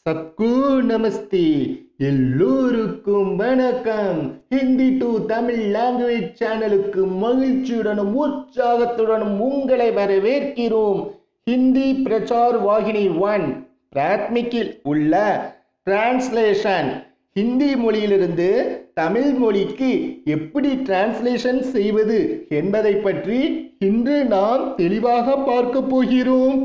சத்கு நமஸ்தே எல்லோருக்கும் வணக்கம் Hindi to Tamil language சேனலுக்கு மகிழ்ச்சியுடனும் உற்சாகத்துடனும் உங்களை வரவேற்கிறோம் ஹிந்தி பிரச்சார் வாகினி ஒன் பிராத்மிக்கில் உள்ள டிரான்ஸ்லேஷன் ஹிந்தி மொழியிலிருந்து தமிழ் மொழிக்கு எப்படி டிரான்ஸ்லேஷன் செய்வது என்பதை பற்றி இன்று நாம் தெளிவாக பார்க்க போகிறோம்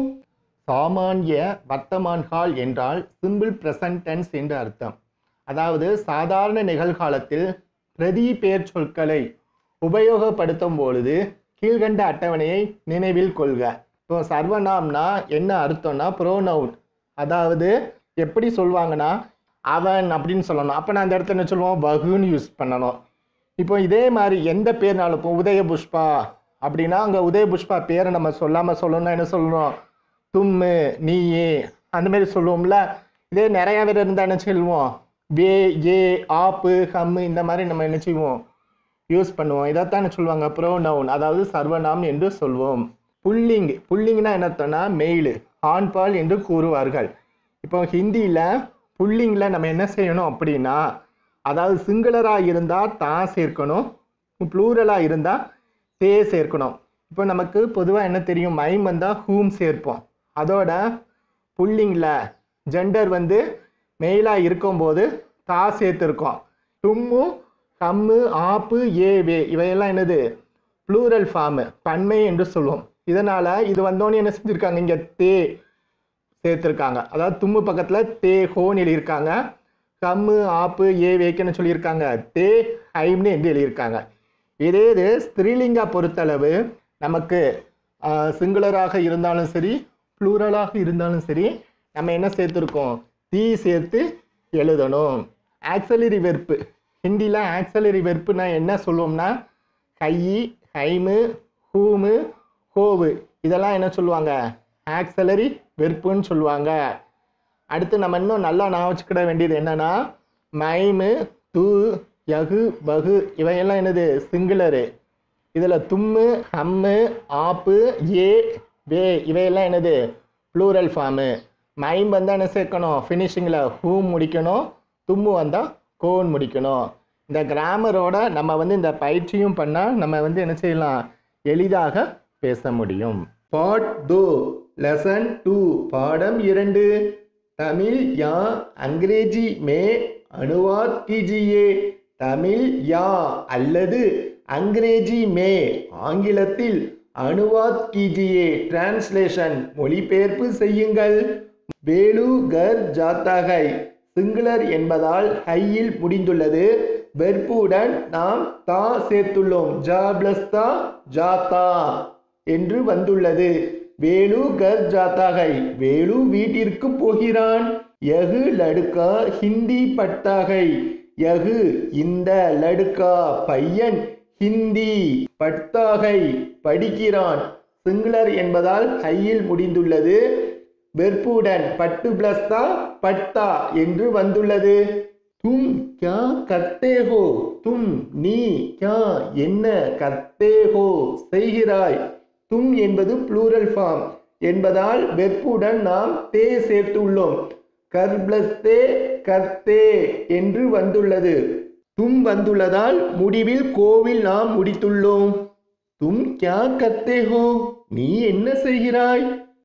சாமானிய வர்த்தமான்கால் என்றால் சிம்பிள் பிரசன்ட் டென்ஸ் என்று அர்த்தம் அதாவது சாதாரண நிகழ்காலத்தில் பிரதி பெயர் சொற்களை உபயோகப்படுத்தும் பொழுது கீழ்கண்ட அட்டவணையை நினைவில் கொள்க இப்போ சர்வநாம்னா என்ன அர்த்தம்னா ப்ரோனவுன் அதாவது எப்படி சொல்லுவாங்கன்னா அவன் அப்படின்னு சொல்லணும் அப்போ நான் அந்த இடத்துல என்ன சொல்லுவோம் வகுன்னு யூஸ் பண்ணணும் இப்போ இதே மாதிரி எந்த பேர்னாலும் இப்போ உதய புஷ்பா அப்படின்னா அங்கே உதய புஷ்பா பேரை நம்ம சொல்லாமல் சொல்லணும்னா என்ன சொல்லணும் தும்மு நீயே அந்த மாதிரி சொல்லுவோம்ல இதே நிறைய பேர் இருந்தால் என்ன சொல்லுவோம் வே ஏ ஆப்பு ஹம்மு இந்த மாதிரி நம்ம என்ன செய்வோம் யூஸ் பண்ணுவோம் இதைத்தான் என்ன சொல்லுவாங்க ப்ரோனவுன் அதாவது சர்வநாம் என்று சொல்வோம் புல்லிங் புல்லிங்னா என்ன அர்த்தம்னா மெயிலு ஆண்பால் என்று கூறுவார்கள் இப்போ ஹிந்தியில் புல்லிங்கில் நம்ம என்ன செய்யணும் அப்படின்னா அதாவது சிங்குலராக இருந்தால் தான் சேர்க்கணும் ப்ளூரலாக இருந்தால் தே சேர்க்கணும் இப்போ நமக்கு பொதுவாக என்ன தெரியும் மைம் வந்தால் ஹூம் சேர்ப்போம் அதோட புல்லிங்கில் ஜெண்டர் வந்து மெயிலாக இருக்கும்போது தா சேர்த்துருக்கோம் தும்மு கம்மு ஆப்பு ஏ வே இவையெல்லாம் என்னது ப்ளூரல் ஃபார்மு பன்மை என்று சொல்லுவோம் இதனால் இது வந்தோன்னே என்ன செஞ்சுருக்காங்க இங்கே தே சேர்த்துருக்காங்க அதாவது தும்மு பக்கத்தில் தே ஹோன்னு எழுதியிருக்காங்க கம்மு ஆப்பு ஏ வேக்குன்னு சொல்லியிருக்காங்க தே ஹைம்னு என்று எழுதியிருக்காங்க இதே இது ஸ்திரீலிங்கா பொறுத்தளவு நமக்கு சிங்குலராக இருந்தாலும் சரி ப்ளூரலாக இருந்தாலும் சரி நம்ம என்ன சேர்த்துருக்கோம் தீ சேர்த்து எழுதணும் ஆக்சலரி வெர்ப்பு ஹிந்தியில் ஆக்சலரி வெர்ப்புனா என்ன சொல்லுவோம்னா கை ஹைமு ஹூமு ஹோவு இதெல்லாம் என்ன சொல்லுவாங்க ஆக்சலரி வெறுப்புன்னு சொல்லுவாங்க அடுத்து நம்ம இன்னும் நல்லா நான் வச்சுக்கிட வேண்டியது என்னன்னா மைமு து யகு பகு இவையெல்லாம் என்னது சிங்குலரு இதில் தும்மு ஹம்மு ஆப்பு ஏ வே இவையெல்லாம் என்னது ப்ளூரல் ஃபார்மு மைம் வந்தால் என்ன சேர்க்கணும் ஃபினிஷிங்கில் ஹூம் முடிக்கணும் தும்மு வந்தால் கோன் முடிக்கணும் இந்த கிராமரோட நம்ம வந்து இந்த பயிற்சியும் பண்ணால் நம்ம வந்து என்ன செய்யலாம் எளிதாக பேச முடியும் பாட் தோ லெசன் டூ பாடம் இரண்டு தமிழ் யா அங்கிரேஜி மே அனுவாத் கீஜியே தமிழ் யா அல்லது அங்கிரேஜி மே ஆங்கிலத்தில் அனுவாத் கீஜியே டிரான்ஸ்லேஷன் மொழிபெயர்ப்பு செய்யுங்கள் வேலு கர் ஜாத்தாகை சிங்குலர் என்பதால் ஹையில் முடிந்துள்ளது வெற்புடன் நாம் தா சேர்த்துள்ளோம் ஜா பிளஸ் தா ஜாத்தா என்று வந்துள்ளது வேலு கர் ஜாத்தாகை வேலு வீட்டிற்கு போகிறான் யகு லடுக்கா ஹிந்தி பட்டாகை யகு இந்த லடுக்கா பையன் ஹிந்தி பட்டாகை படிக்கிறான் சிங்குலர் என்பதால் ஹையில் முடிந்துள்ளது வெற்புடன் பட்டு பிளஸ் தா பட்டா என்று வந்துள்ளது தும் கியா கர்த்தே ஹோ தும் நீ கியா என்ன கர்த்தே ஹோ செய்கிறாய் தும் என்பது ப்ளூரல் ஃபார்ம் என்பதால் வெற்புடன் நாம் தே சேர்த்துள்ளோம் கர் பிளஸ் தே கர்த்தே என்று வந்துள்ளது தும் வந்துள்ளதால் முடிவில் கோவில் நாம் முடித்துள்ளோம் தும் கியா கர்த்தே ஹோ நீ என்ன செய்கிறாய்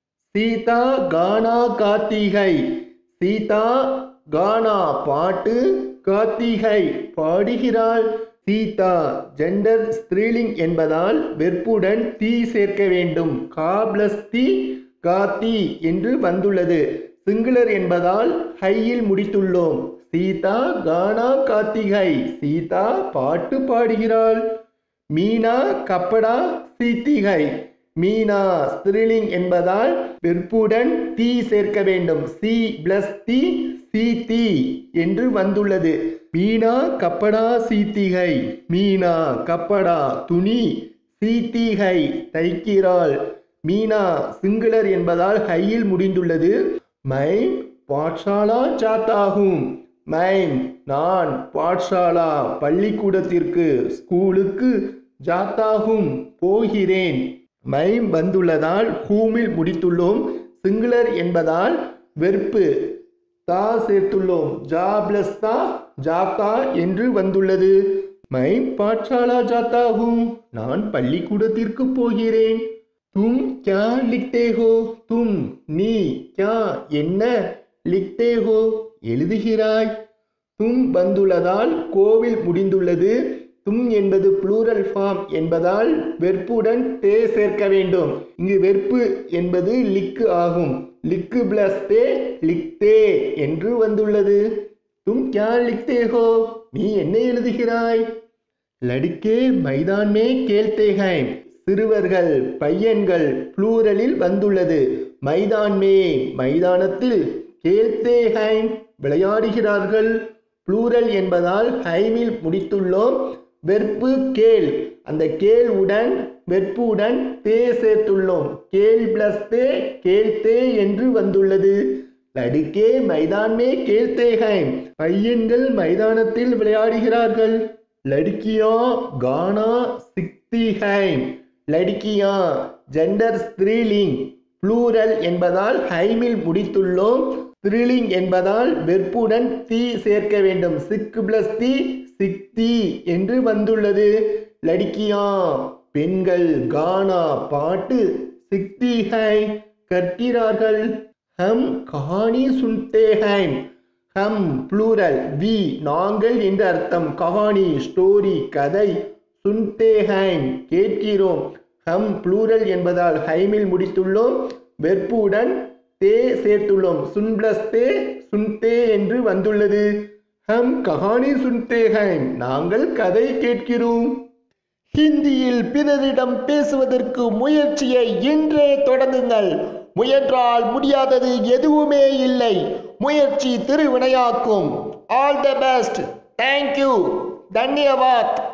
சீதா கானா கார்த்திகை சீதா கானா பாட்டு கார்த்திகை பாடுகிறாள் சீதா ஜெண்டர் ஸ்திரீலிங் என்பதால் வெற்புடன் தீ சேர்க்க வேண்டும் கா பிளஸ் தி காத்தி என்று வந்துள்ளது சிங்குலர் என்பதால் ஹையில் முடித்துள்ளோம் சீதா கானா கார்த்திகை சீதா பாட்டு பாடுகிறாள் மீனா கப்படா சீத்திகை மீனா ஸ்திரீலிங் என்பதால் வெற்புடன் தீ சேர்க்க வேண்டும் சி பிளஸ் தி சீத்தி என்று வந்துள்ளது மீனா கப்படா சீத்திகை மீனா கப்படா துணி சீத்திகை தைக்கிறாள் மீனா சிங்குலர் என்பதால் ஹையில் முடிந்துள்ளது மைம் பாட்ஷாலா ஜாத்தாகும் மைம் நான் பாட்ஷாலா பள்ளிக்கூடத்திற்கு ஸ்கூலுக்கு ஜாத்தாகும் போகிறேன் மைம் வந்துள்ளதால் ஹூமில் முடித்துள்ளோம் சிங்குலர் என்பதால் வெறுப்பு தா சேர்த்துள்ளோம் ஜா பிளஸ் தா ஜாத்தா என்று வந்துள்ளது மை பாட்சாலா ஜாத்தா ஹூம் நான் பள்ளிக்கூடத்திற்கு போகிறேன் தும் கியா லிக்தே ஹோ தும் நீ கியா என்ன லிக்தே ஹோ எழுதுகிறாய் தும் வந்துள்ளதால் கோவில் முடிந்துள்ளது தும் என்பது ப்ளூரல் ஃபார்ம் என்பதால் வெற்புடன் தே சேர்க்க வேண்டும் இங்கு வெற்பு என்பது லிக்கு ஆகும் லிக்கு பிளஸ் தே லிக்தே என்று வந்துள்ளது தும் கியா லிக்தே ஹோ நீ என்ன எழுதுகிறாய் லடிக்கே மைதான் மே கேள்தே ஹை சிறுவர்கள் பையன்கள் ப்ளூரலில் வந்துள்ளது மைதான் மே மைதானத்தில் கேள்தே ஹைம் விளையாடுகிறார்கள் ப்ளூரல் என்பதால் ஹைமில் முடித்துள்ளோம் வெற்பு கேள் அந்த கேள் உடன் வெற்புடன் தே சேர்த்துள்ளோம் கேள் பிளஸ் தே கேள்தே என்று வந்துள்ளது லடிக்கே மைதான்மே கேள்தே ஹைம் பையன்கள் மைதானத்தில் விளையாடுகிறார்கள் லடுக்கியா கானா சிக்தி ஹைம் லடுக்கியா ஜெண்டர் ஸ்திரீலிங் ப்ளூரல் என்பதால் ஹைமில் முடித்துள்ளோம் ஸ்திரீலிங் என்பதால் வெற்புடன் தீ சேர்க்க வேண்டும் சிக்கு பிளஸ் தி சிக்தி என்று வந்துள்ளது லடுக்கியா பெண்கள் கானா பாட்டு சிக்தி ஹை கற்கிறார்கள் ஹம் கஹானி சுன்தே ஹைம் ஹம் ப்ளூரல் வி நாங்கள் என்று அர்த்தம் கஹானி ஸ்டோரி கதை சுன்தே ஹைம் கேட்கிறோம் ஹம் ப்ளூரல் என்பதால் ஹைமில் முடித்துள்ளோம் வெற்புடன் தே சேர்த்துள்ளோம் சுன் பிளஸ் தே சுன்தே என்று வந்துள்ளது ஹம் கஹானி சுன்தே ஹைம் நாங்கள் கதை கேட்கிறோம் ஹிந்தியில் பிறரிடம் பேசுவதற்கு முயற்சியை இன்றே தொடங்குங்கள் முயன்றால் முடியாதது எதுவுமே இல்லை முயற்சி திருவினையாக்கும் ஆல் த பெஸ்ட் தேங்க்யூ தன்யவாத்